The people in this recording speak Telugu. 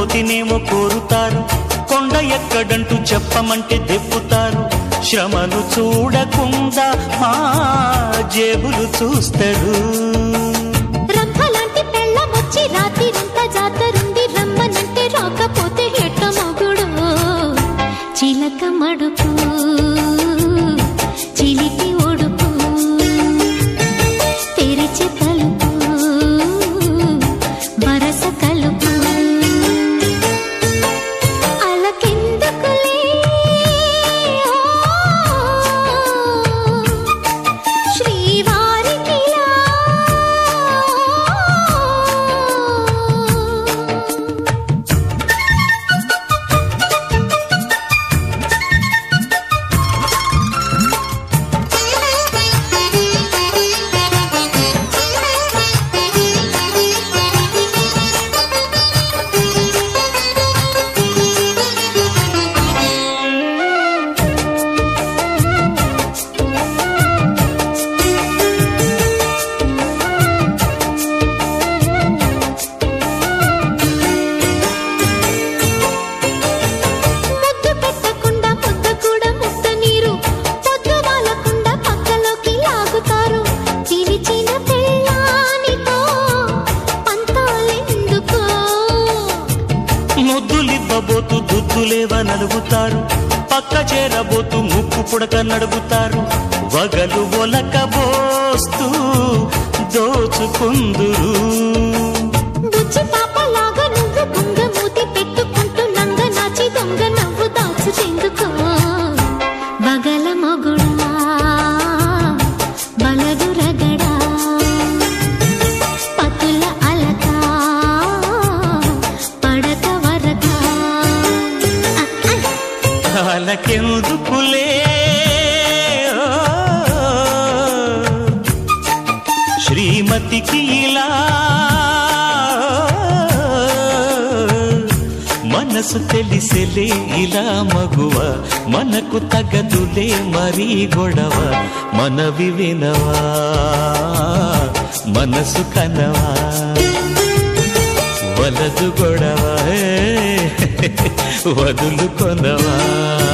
కోతినేమో కోరుతారు కొండ ఎక్కడంటూ చెప్పమంటే దెప్పుతారు శ్రమను చూడకుండా మా జేబులు చూస్తారు రంభలాంటి పెళ్ళమొచ్చి రాత్రిరంతా జాతరుండి రమ్మనంటే రాకపోతే ఎట్ట మొగుడు చిలక మడుపు చిలిపి ఒడుపు తెరిచి తలుపు వరస కలుపు అలకెందుకులే శ్రీవారికిలా ముద్దు పెట్టకుండా ముద్ద కూడా ముద్ద నీరు పొద్దు వాలకుండా పక్కలోకి లాగుతారు పిలిచిన పెళ్ళానితో పంతాలెందుకో ముద్దులివ్వబోతూ దుద్దులేవ నలుగుతారు పక్క చేరబోతూ ముక్కు పుడక నడుగుతారు వగలు ఒలకబోస్తూ దోచుకుందురు బుజ్జి పాపలాగా నువ్వు గుంగ మూతి పెట్టుకుంటూ నంగ నాచి దొంగ నవ్వు దాచుతెందుకో బగల మొగుడా బలదు రగడా పతుల అలక పడక వరక కాలకెందుకులే ఓ, శ్రీమతికి ఇలా మనసు తెలిసెలే ఇలా మగువ మనకు తగదులే మరీ గొడవ మనవి వినవా మనసు కనవా వలదు గొడవ వదులు కొనవా